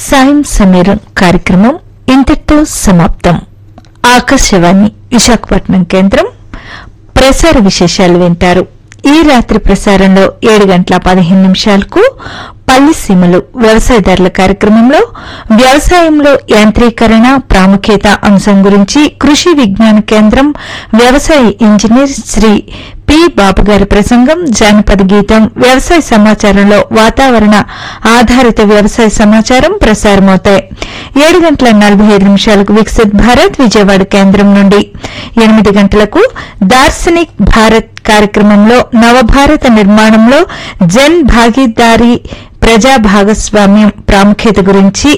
సాయం సమీరం కార్యక్రమం ఇంతటితో సమాప్తం ఆకాశవాణి విశాఖపట్నం కేంద్రం ప్రసార విశేషాలు వింటారు ఈ రాత్రి ప్రసారంలో ఏడు గంటల పదిహేను నిమిషాలకు పల్లి సీమలు వ్యవసాయదారుల కార్యక్రమంలో వ్యవసాయంలో యాంత్రీకరణ ప్రాముఖ్యత అంశం గురించి కృషి విజ్ఞాన కేంద్రం వ్యవసాయ ఇంజనీర్ శ్రీ పి బాబు గారి ప్రసంగం జానపద గీతం వ్యవసాయ సమాచారంలో వాతావరణ ఆధారిత వ్యవసాయ సమాచారం ప్రసారమవుతాయి ఏడు గంటల నలభై ఐదు నిమిషాలకు వికసిత్ భారత్ విజయవాడ కేంద్రం నుండి ఎనిమిది గంటలకు దార్శనిక్ భారత్ కార్యక్రమంలో నవభారత నిర్మాణంలో జన్ భాగీదారీ ప్రజా భాగస్వామ్యం ప్రాముఖ్యత గురించి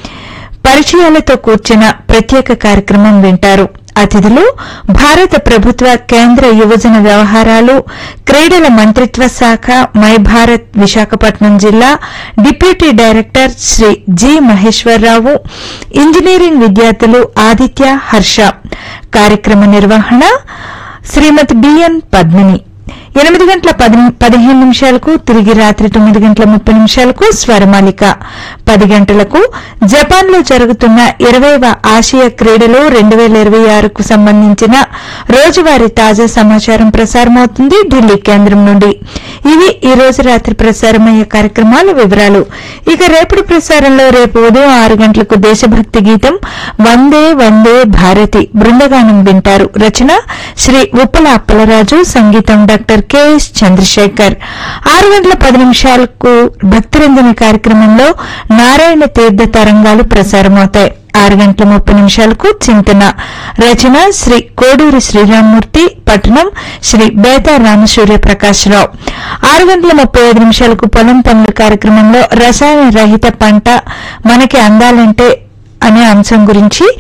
పరిచయాలతో కూర్చున్న ప్రత్యేక కార్యక్రమం వింటారు అతిథులు భారత ప్రభుత్వ కేంద్ర యువజన వ్యవహారాలు క్రీడల మంత్రిత్వ శాఖ మై భారత్ విశాఖపట్నం జిల్లా deputy director Shri G Maheswararao engineering విద్యార్థులు ఆదిత్య హర్ష కార్యక్రమ నిర్వహణ శ్రీమతి బిఎన్ పద్మిని ఎనిమిది గంటల పది- పదిహేను నిమిషాలకు తిరిగి రాత్రి తొమ్మిది గంటల ముప్పై నిమిషాలకు స్వరమాలిక పది గంటలకు జపాన్ లో జరుగుతున్న ఇరవైవ ఆసియా క్రీడలు రెండు వేల ఇరవై ఆరుకు సంబంధించిన రోజువారీ తాజా సమాచారం ప్రసారమవుతుంది ఢిల్లీ కేంద్రం నుండి ఇవి ఈ రోజు రాత్రి ప్రసారమయ్యే కార్యక్రమాల వివరాలు ఇక రేపటి ప్రసారంలో రేపు ఉదయం ఆరు గంటలకు దేశభక్తి గీతం వందే వందే భారతి బృందగానం వింటారు రచన శ్రీ ఉప్పల అప్పలరాజు సంగీతం డాక్టర్ కెఎస్ చంద్రశేఖర్ ఆరు గంటల పది నిమిషాలకు భక్తిరంజని కార్యక్రమంలో నారాయణ తీర్థ తరంగాలు ప్రసారమవుతాయి ఆరు గంటల ముప్పై నిమిషాలకు చింతన రచన శ్రీ కోడూరి శ్రీరామ్మూర్తి పట్టణం శ్రీ బేతా రామసూర్య ప్రకాశ్రావు ఆరు గంటల ముప్పై ఐదు నిమిషాలకు పొలం పనుల కార్యక్రమంలో రసాయన రహిత పంట మనకి అందాలంటే అనే అంశం గురించి